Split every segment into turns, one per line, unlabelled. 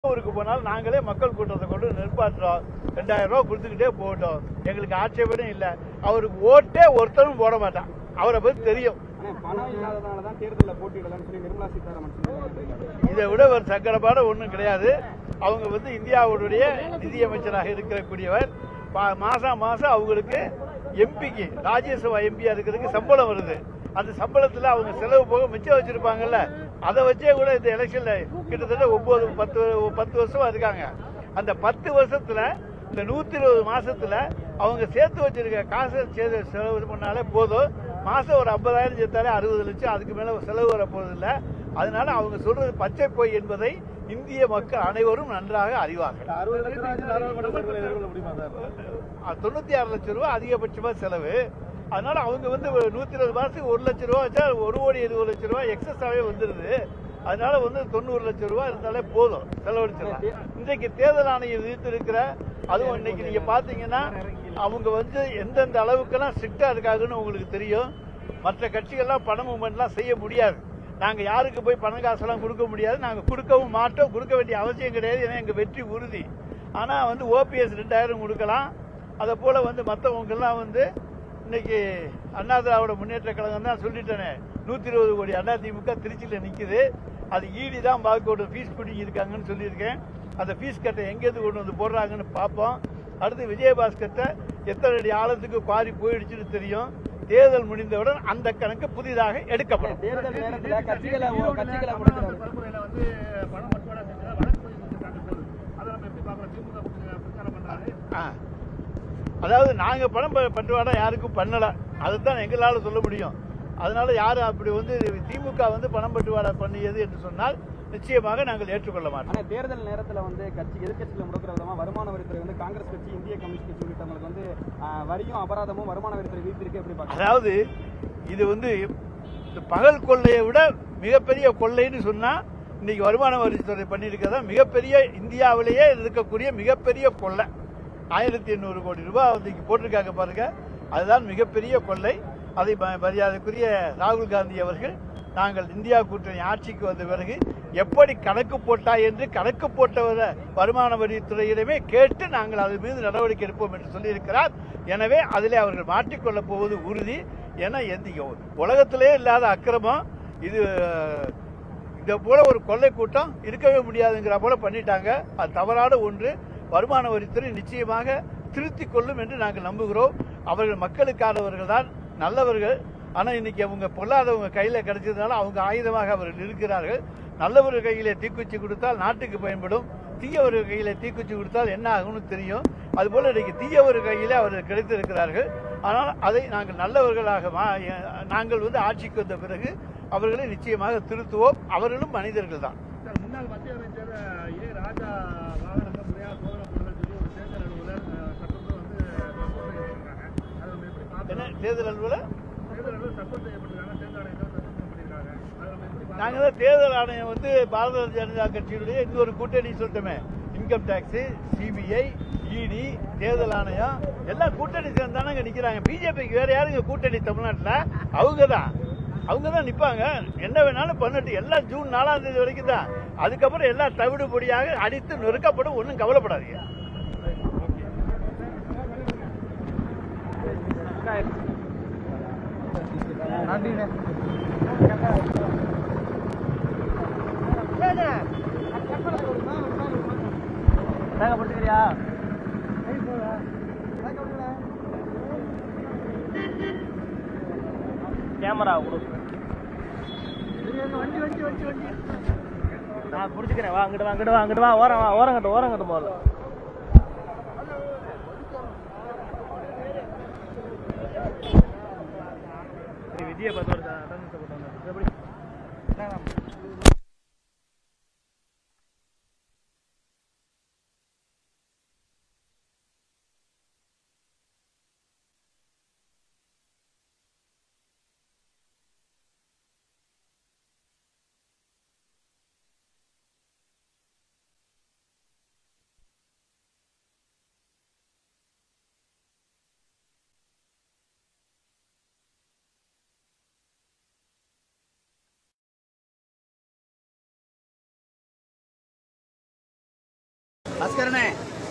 ஊருக்கு போனாலும் நாங்களே மக்கள் கூட்டத்தை கொண்டு நிற்பாட்டுறோம் ரெண்டாயிரம் ரூபாய் கொடுத்துக்கிட்டே போகட்டும் எங்களுக்கு ஆட்சேபனே இல்லை அவருக்கு ஓட்டே ஒருத்தரும் போட மாட்டான் அவரை பத்தி தெரியும்
ஆனா பணம் இல்லாததால தான் தேர்தலில் போட்டியிடலாம்னு சொல்லி நிர்மலா சீதாராமன் சொன்னாங்க
இதை விட ஒரு சங்கடமான ஒன்றும் கிடையாது அவங்க வந்து இந்தியாவுடைய நிதியமைச்சராக இருக்கக்கூடியவர் பா- மாசம் மாசம் அவங்களுக்கு எம்பிக்கு ராஜ்யசபா எம்பியா இருக்கிறதுக்கு சம்பளம் வருது அந்த சம்பளத்துல அவங்க செலவு போக மிச்சம் வச்சிருப்பாங்கல்ல அதை வச்சே கூட இந்த எலெக்ஷன்ல கிட்டத்தட்ட ஒன்பது பத்து பத்து வருஷமா இருக்காங்க அந்த பத்து வருஷத்துல இந்த நூத்தி இருபது மாசத்துல அவங்க சேர்த்து வச்சிருக்க காசை சே- செலவு பண்ணாலே போதும் மாசம் ஒரு ஐம்பதாயிரம் சேர்த்தாலே அறுபது லட்சம் அதுக்கு மேல செலவு வர போறது இல்ல அதனால அவங்க சொல்றது பச்சை பொய் என்பதை இந்திய மக்கள் அனைவரும் நன்றாக அறிவார்கள்
அறுபது லட்சம் நாடாளுமன்ற தேர்தலை எதிர்கொள்ள முடியுமா சார்
அஹ் தொண்ணூத்தி ஆறு லட்சம் ரூபாய் அதிகபட்சமா செலவு அதனால அவங்க வந்து ஒரு நூத்தி இருபது மாசத்துக்கு ஒரு லட்சம் ரூபாய் வச்சா ஒரு கோடி இருபது லட்சம் ரூபாய் எக்ஸஸாவே வந்துருது அதனால வந்து தொண்ணூறு லட்சம் ரூபாய் இருந்தாலே போதும் செலவழிச்சிடலாம் இன்றைக்கு தேர்தல் ஆணையம் விதித்திருக்கிற அதுவும் இன்னைக்கு நீங்க பாத்தீங்கன்னா அவங்க வந்து எந்தெந்த அளவுக்கெல்லாம் ஸ்ட்ரிக்டா இருக்காங்கன்னு உங்களுக்கு தெரியும் மற்ற கட்சிகள்லாம் பண மூவ்மெண்ட்லாம் செய்ய முடியாது நாங்க யாருக்கு போய் பணம் காசெல்லாம் கொடுக்க முடியாது நாங்க கொடுக்கவும் மாட்டோம் கொடுக்க வேண்டிய அவசியம் கிடையாது ஏன்னா எங்க வெற்றி உறுதி ஆனா வந்து ஓபிஎஸ் ரெண்டாயிரம் கொடுக்கலாம் அதை போல வந்து மற்றவங்க எல்லாம் வந்து இன்னைக்கு அண்ணா திராவிட முன்னேற்ற கழகம் தான் சொல்லிட்டேனே நூத்தி இருபது கோடி அண்ணா திமுக திருச்சியில நிக்குது அது ஈடி தான் பாக்கோட ஃபீஸ் பிடிங்கி இருக்காங்கன்னு சொல்லியிருக்கேன் அந்த ஃபீஸ் கட்டை எங்கேருந்து கொண்டு வந்து போடுறாங்கன்னு பார்ப்போம் அடுத்து விஜயபாஸ்கர்ட்ட எத்தனை அடி ஆழத்துக்கு குவாரி போயிடுச்சுன்னு தெரியும் தேர்தல் முடிந்தவுடன் அந்த கணக்கு புதிதாக எடுக்கப்படும்
தேர்தல் நேரத்துல கட்சிகளை கட்சிகளை முடிக்கிறாரு
பரப்புரையில வந்து பணம் பட்டுவாடா செஞ்சதா வழக்கு பதிவு செஞ்சிருக்காங்க சார் அதை நம்ம எப்படி பார்க்கலாம் திமுக பிரச்சாரம் பண்றாரு
ஆ. அதாவது நாங்க பணம் ப- பட்டுவாடா யாருக்கும் பண்ணல அதுதான் எங்களால சொல்ல முடியும் அதனால யாரும் அப்படி வந்து திமுக வந்து பணம் பட்டுவாடா பண்ணியது என்று சொன்னால் நிச்சயமாக நாங்கள் ஏற்றுக்கொள்ள மாட்டோம்
ஆனா தேர்தல் நேரத்துல வந்து கட்சி எதிர்க்கட்சியில முடக்கிற விதமா வருமான வரித்துறை வந்து காங்கிரஸ் கட்சி இந்திய கம்யூனிஸ்ட் கட்சி உள்ளிட்டவங்களுக்கு வந்து ஆஹ், வரியும் அபராதமும் வருமான வரித்துறை விதித்திருக்கு எப்படி பார்க்கலாம்
அதாவது இது வந்து இந்த பகல் கொள்ளையை விட மிகப்பெரிய கொள்ளைன்னு சொன்னா இன்னைக்கு வருமான வரித்துறை பண்ணியிருக்கிறதா மிகப்பெரிய இந்தியாவிலேயே இருக்கக்கூடிய மிகப்பெரிய கொள்ளை ஆயிரத்தி எண்ணூறு கோடி ரூபாய் வந்து இங்க போட்டிருக்காங்க பாருங்க அதுதான் மிகப்பெரிய கொள்ளை அதை ம- மரியாதைக்குரிய ராகுல் காந்தி அவர்கள் நாங்கள் இந்தியா கூட்டணி ஆட்சிக்கு வந்த பிறகு எப்படி கணக்கு போட்டா என்று கணக்கு போட்டவர வருமான வரித்துறையிடமே கேட்டு நாங்கள் அது மீது நடவடிக்கை எடுப்போம் என்று சொல்லியிருக்கிறார் எனவே அதிலே அவர்கள் மாற்றிக்கொள்ளப் போவது உறுதி ஏன்னா எந்த உலகத்திலே இல்லாத அக்கிரமம் இது இத போல ஒரு கொள்ளை கூட்டம் இருக்கவே முடியாதுங்கிற போல பண்ணிட்டாங்க அது தவறான ஒன்று வருமான வரித்துறை நிச்சயமாக திருத்திக் கொள்ளும் என்று நாங்கள் நம்புகிறோம் அவர்கள் மக்களுக்கானவர்கள் தான் நல்லவர்கள் ஆனா இன்னைக்கு அவங்க பொல்லாதவங்க கையில கிடைச்சதுனால அவங்க ஆயுதமாக அவர்கள் இருக்கிறார்கள் நல்லவர்கள் கையில தீக்குச்சி கொடுத்தால் நாட்டுக்கு பயன்படும் தீயவர்கள் கையில தீக்குச்சி கொடுத்தால் என்ன ஆகும்னு தெரியும் அதுபோல இன்னைக்கு தீயவர்கள் கையில அவர்கள் கிடைத்திருக்கிறார்கள் ஆனால் அதை நாங்கள் நல்லவர்களாக மா- நாங்கள் வந்து ஆட்சிக்கு வந்த பிறகு அவர்களை நிச்சயமாக திருத்துவோம் அவர்களும் மனிதர்கள் தான்
சார் முன்னாள் மத்திய அமைச்சர் ஏ ராஜா வாகனங்கள் முறையாக சோதனை பண்ணுறதுன்னு சொல்லி ஒரு தேர்தல் அலுவலர் அஹ், சட்டத்தில் வந்து சஸ்பெண்ட் செய்யப்பட்டிருக்காங்க அதை நம்ம எப்படி
என்ன
பார்க்கலாம்
தேர்தல் அலுவலர்
தேர்தல் அலுவலர் சஸ்பெண்ட் செய்யப்பட்டிருக்காங்க தேர்தல் ஆணையத்தில் சஸ்பெண்ட் பண்ணியிருக்காங்க அதை நம்ம எப்படி பார்க்கலாம்
நாங்க தான் தேர்தல் ஆணையம் வந்து பாரதிய ஜனதா கட்சியினுடைய இன்னொரு கூட்டணி சொல்லிட்டோமே இன்கம் டாக்ஸ் சிபிஐ இடி தேர்தல் ஆணையம் எல்லாம் கூட்டணி சேர்ந்தானங்க நிக்கிறாங்க பிஜேபிக்கு வேற யாருங்க கூட்டணி தமிழ்நாட்டுல அவங்க தான் அவங்க தான் நிப்பாங்க என்ன வேணாலும் பண்ணட்டும் எல்லாம் ஜூன் நாலாம் தேதி வரைக்கும் தான் அதுக்கப்புறம் எல்லாம் தவிடு பொடியாக அடித்து நொறுக்கப்படும் ஒன்றும் கவலைப்படாதீங்க
கேமரா கொடு நான் புடிச்சுக்கிறேன் வா அங்கிட்டு வா அங்கிட்டு வா அங்கிட்டு வா ஓரம் வா ஓரம் கட்டு ஓரம் கட்டு போகல விஜய பத்து வருஷம் எப்படி
பாஸ்கரனே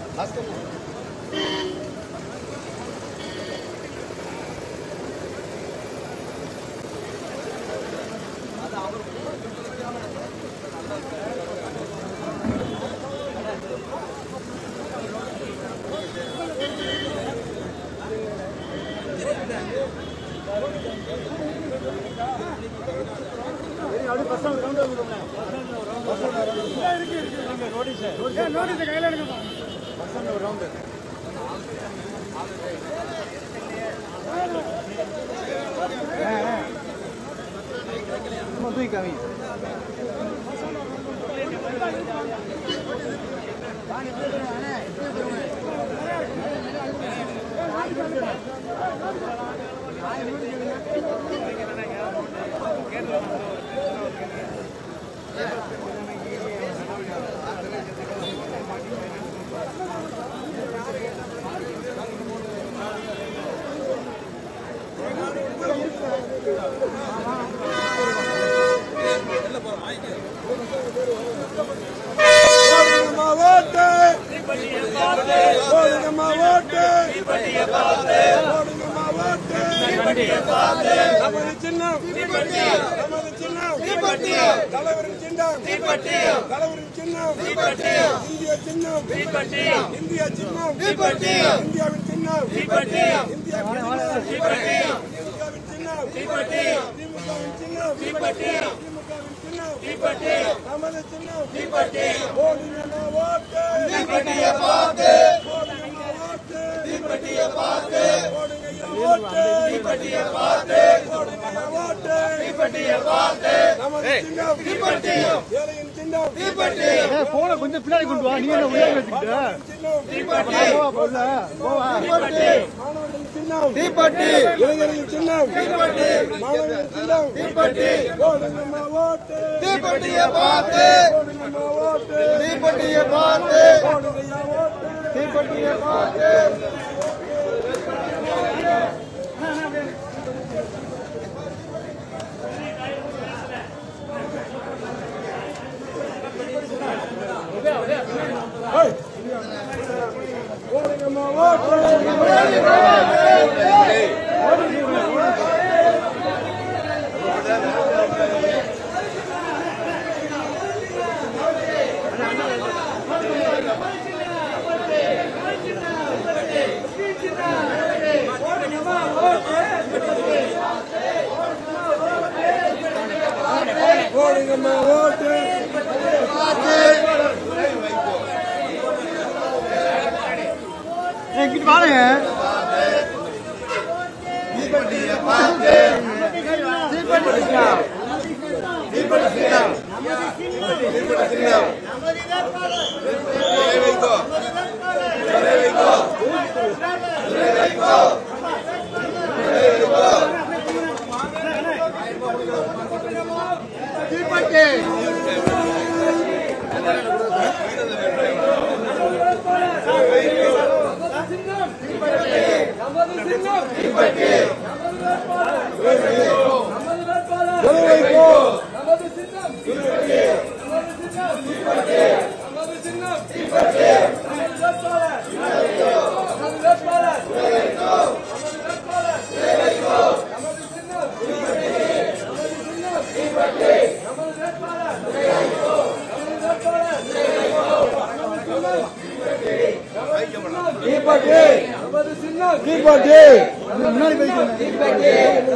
நமது சின்னம் நமது சின்னம் தலைவரின் சின்னம் தலைவரின் சின்னம் இந்திய சின்னம் இந்திய சின்னம் இந்தியாவின் சின்னம் இந்தியாவின் சின்னம் இந்தியாவின் சின்னம் திமுகவின் சின்னம் திமுகவின் சின்னம் நமது சின்னம் ஓடுங்கம்மா ஓட்டு ஓடுங்கம்மா ஓட்டு ஓடுங்கய்யா ஓட்டு ஓடுங்கய்யா ஓட்டு நமது சின்னம் ஏழையின் சின்னம்
போன கொஞ்சம் பின்னாடி கொண்டு வா நீங்க என்ன உள்ளே வச்சுக்கிட்டு
சின்னம்
போவா போல போவா
மாணவர்களின் சின்னம் தீப்பட்டி இளைஞர்களின் சின்னம் தீப்பட்டி மாணவர்களின் சின்னம் தீப்பட்டி ஓடுங்கம்மா ஓட்டு தீப்பட்டியை பார்த்து ஓடுங்கம்மா ஓட்டு தீப்பட்டியை பார்த்து ஓடுங்கய்யா ஓட்டு தீப்பட்டியை பார்த்து ஓடுங்கம்மா ஓட்டு ஓடுங்கம்மா ஓட்டு
எங்கிட்டு பாருங்க
வைகோ தீப்பட்டி தீப்பட்டி
முன்னாடி போய்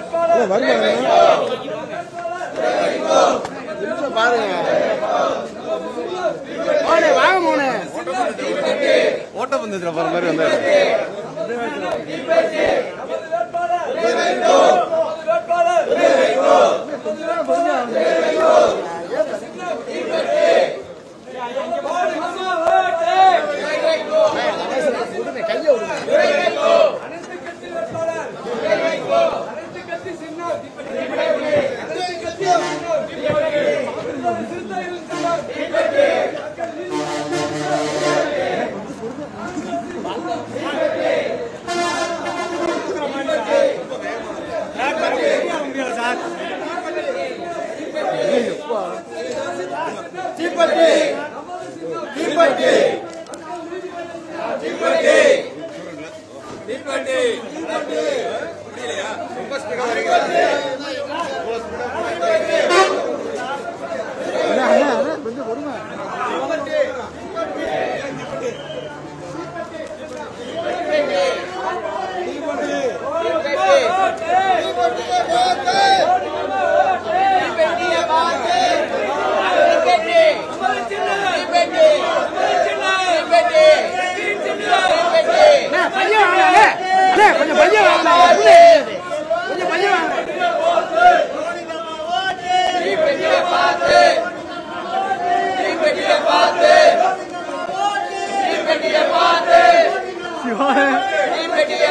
ஓட்டப்பந்தயத்துல போற மாதிரி வந்தாரு தீப்பட்டி தீப்பட்டி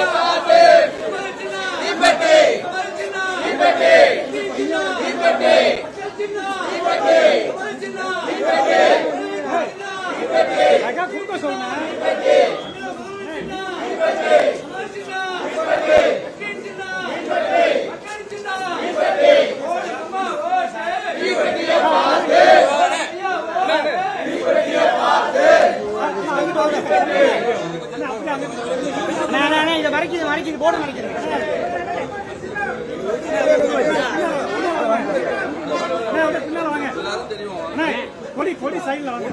இதை மறைக்குது மறைக்குது போட மறைக்குது கொடி கொடி சைட்ல வாங்க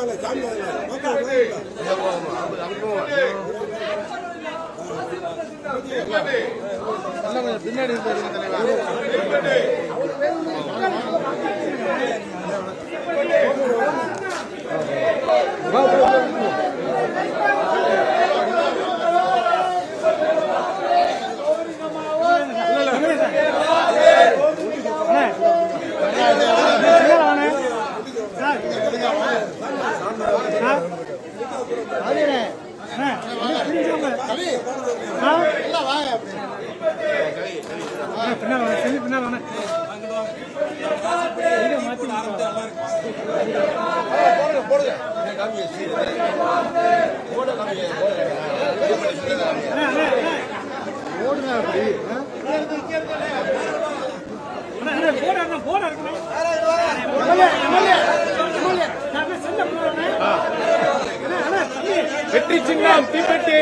வெற்றி சின்னம் தீப்பெட்டி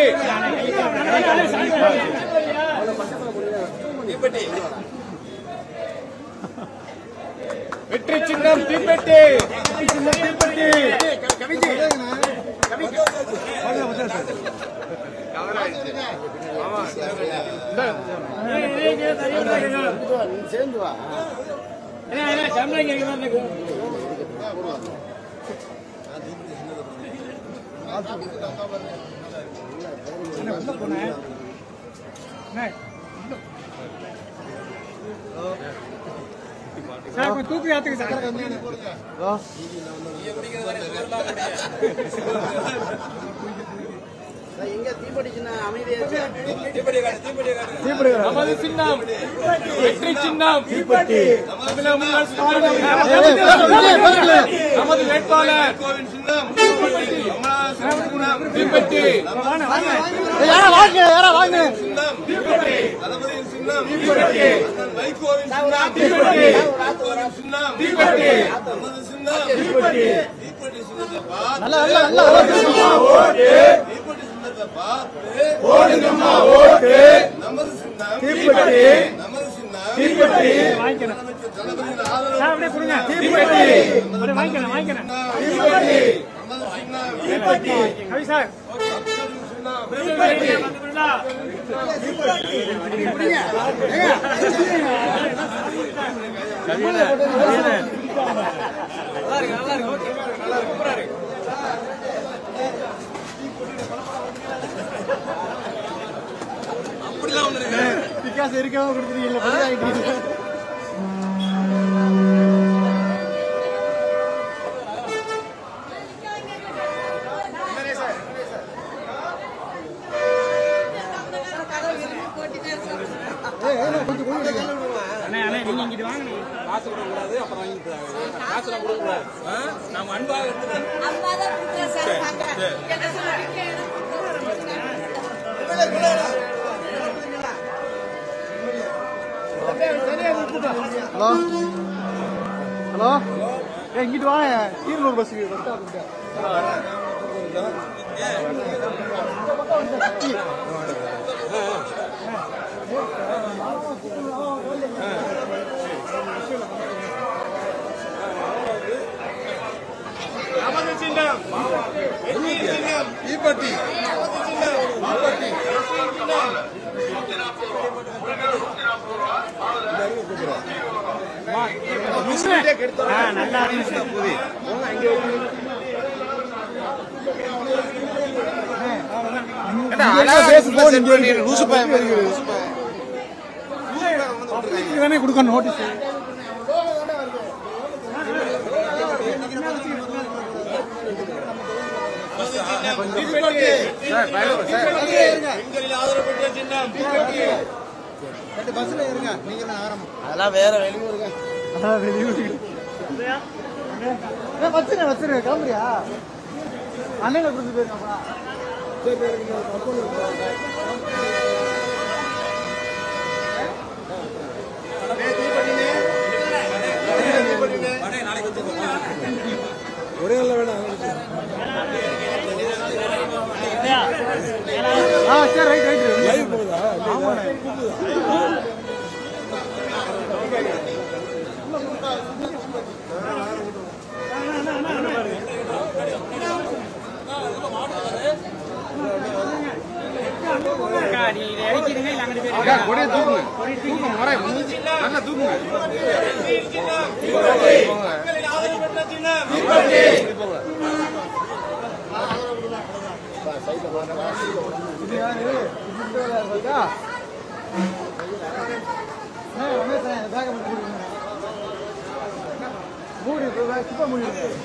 வெற்றி சின்னம் தீப்பெட்டி தீப்பெட்டி
சார் தூக்கி ஆத்துக்கு சார்
நமது சின்னம் வெற்றி சின்னம் தீப்பெட்டி தமிழக முதல்வர் ஸ்டாலின் நமது வேட்பாளர் தீப்பெட்டி தீப்பெட்டி தீப்பெட்டி தீப்பெட்டி
சார் அப்படியே கொடுங்க
தீப்பெட்டி
அப்படியே வாங்கிக்கிறேன் வாங்கிக்கிறேன்
தீப்பெட்டி
கவி சார்
பிகாஸ் இருக்காம கொடுத்துருக்கீங்க
அண்ணே அண்ணே நீங்க இங்கிட்டு வாங்க
அம்மாதான் கொடுக்குறா சார் வாங்க. என்ன சொல்றீங்க?
ஹலோ ஹலோ ஏ இங்கிட்டு வாங்க கீரனூர் பஸ்ஸுக்கு
நமது சின்னம் வெற்றி சின்னம்
தீப்பெட்டி
நல்லா இருந்துச்சு
தானே கொடுக்கணும் நோட்டீஸ் பெண்களின் ஆதரவு பெற்ற சின்னம்
அதெல்லாம் வேற வெளியூருங்க
வச்சிருங்க வச்சிருங்க கிளம்புறியா அண்ணங்க கொடுத்து போயிருக்காங்களா ஆ சரி ரைட் ரைட் லைவ் போகுதா ஆமாண்ணே
பெண்களின் ஆதரவு பெற்ற சின்னம்
மூடி சுப்பா மூடி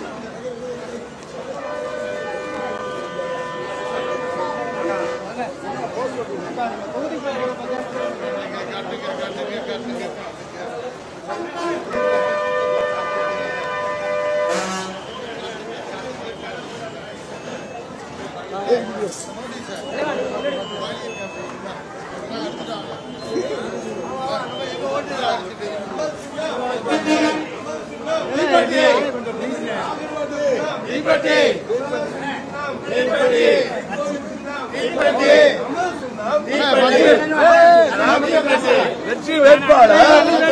வெற்றி வேட்பாளர்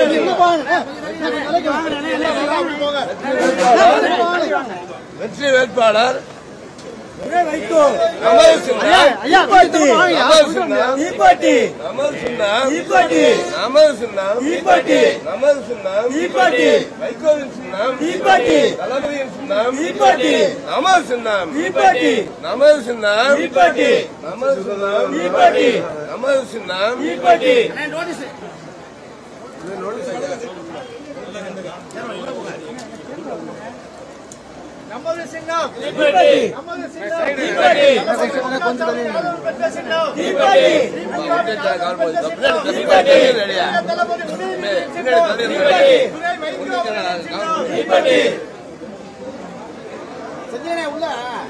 வெற்றி வேட்பாளர் நமது சின்னம் நமது சின்னம் நமது சின்னம் நமது சின்னம் நமது சின்னம் வைகோவின் சின்னம் தளபதியின் சின்னம் நமது சின்னம் நமது சின்னம் நமது சின்னம் நமது சின்னம்
நமது சின்னம் நமது சின்னம்
கொஞ்சம் தள்ளி
கால் போகுது. பின்னாடி தள்ளி ரெடியா
தளபதி
பின்னாடி தள்ளி ரெடி
துணை வைகோவின் சின்னம்
செஞ்சனே உள்ள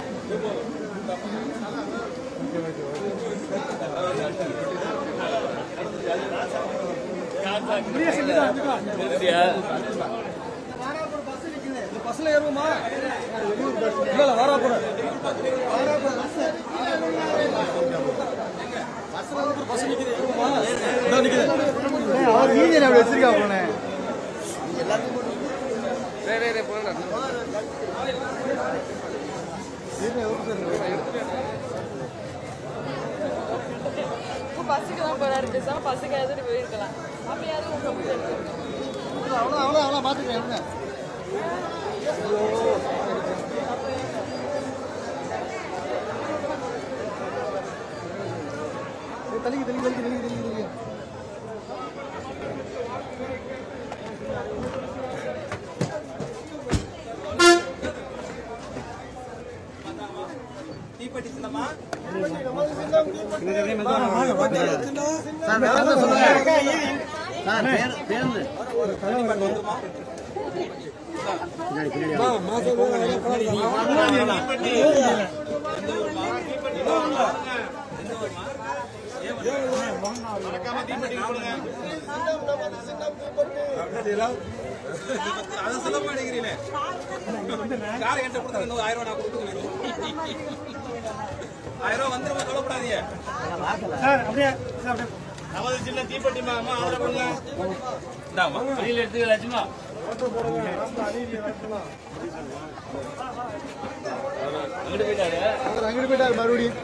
பஸ்ல ஏறுவோமா இல்ல வரா போற அவர் மீதியை அப்படி வச்சிருக்கா போனே
பஸ்ஸுக்கு தான் போறாரு பேசாம பஸ்ஸுக்கு எழுதிட்டு போயிருக்கலாம் அப்படியாவது உங்க வீட்டுல இருக்கு.
அவ்வளோ அவ்வளோ அவ்வளோ மாத்திக்கிறேன் தள்ளிக்கு தள்ளி தள்ளி தள்ளி தள்ளி தள்ளி
நமது சின்னம் தீப்பெட்டி மாமா ஆதரவு பண்ணுங்க
அவர் அங்கிட்டு போயிட்டாரு மறுபடியும்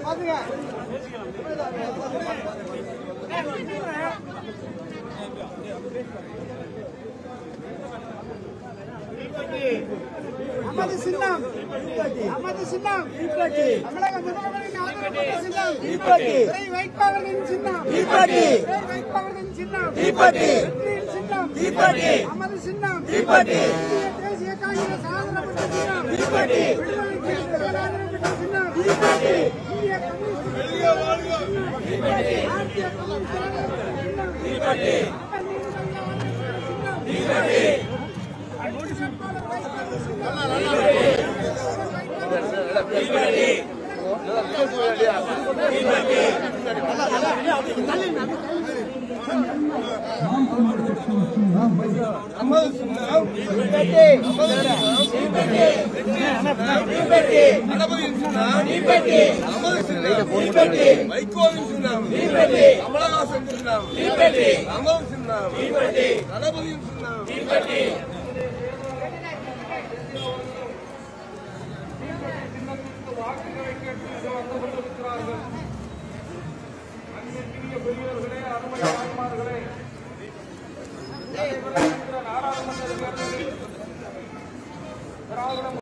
நமது சின்னம் நமது சின்னம் தமிழக முதல்வரின் ஆதரவு சின்னம் துறை வைப்பவர்களின் சின்னம் துறை வைப்பவர்களின் சின்னம் வெற்றியின் சின்னம் நமது சின்னம் இந்திய தேசிய காங்கிரஸ் ஆதரவு சின்னம் விடுதலைக்கு சிறுத்தைகள் ஆதரவு பெற்ற சின்னம் இந்திய கம்யூனிஸ்ட் சின்னம் பாரதிய கம்யூனிஸ்ட் ஆதரவு பெற்ற சின்னம் அமர் நீதிமன்ற ஆதரவு பெற்ற சின்னம் வேட்பாளர் வைப்பது சின்னம்
வைகோவின் சின்னம் கமலஹாசன் சின்னம் அமர் சின்னம் தளபதியின் சின்னம்